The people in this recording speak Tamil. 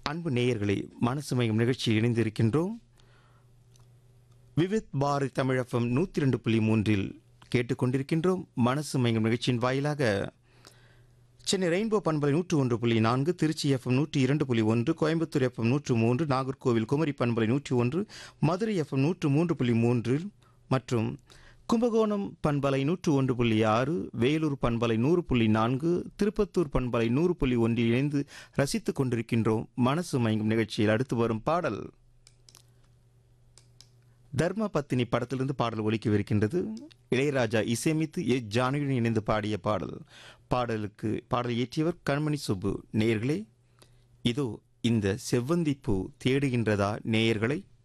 அன்பு நேயர்களை மனசு மயம் நிகழ்ச்சியில் இணைந்திருக்கின்றோம் விவித் பாரதி தமிழகம் நூற்றி ரெண்டு புள்ளி மூன்றில் கேட்டுக்கொண்டிருக்கின்றோம் மனசு மயம் நிகழ்ச்சியின் வாயிலாக சென்னை ரெயின்போ பண்பலை நூற்று ஒன்று புள்ளி நான்கு திருச்சி எஃப்எம் நூற்றி இரண்டு புள்ளி ஒன்று கோயம்புத்தூர் எஃப்எம் நூற்று மூன்று நாகர்கோவில் குமரி பண்பலை நூற்றி ஒன்று மதுரை எஃப்எம் நூற்று மூன்று புள்ளி மூன்றில் மற்றும் கும்பகோணம் பண்பலை நூற்று ஒன்று புள்ளி ஆறு வேலூர் பண்பலை நூறு புள்ளி நான்கு திருப்பத்தூர் பண்பலை நூறு புள்ளி ஒன்றில் இணைந்து ரசித்துக் கொண்டிருக்கின்றோம் மனசு மயங்கும் நிகழ்ச்சியில் அடுத்து வரும் பாடல் தர்ம பத்தினி படத்திலிருந்து பாடல் ஒலிக்கவிருக்கின்றது இளையராஜா இசையமைத்து எ ஜானகியுடன் இணைந்து பாடிய பாடல் பாடலுக்கு பாடல் இயற்றியவர் கண்மணி சுப்பு நேயர்களே இதோ இந்த செவ்வந்தி பூ தேடுகின்றதா நேயர்களை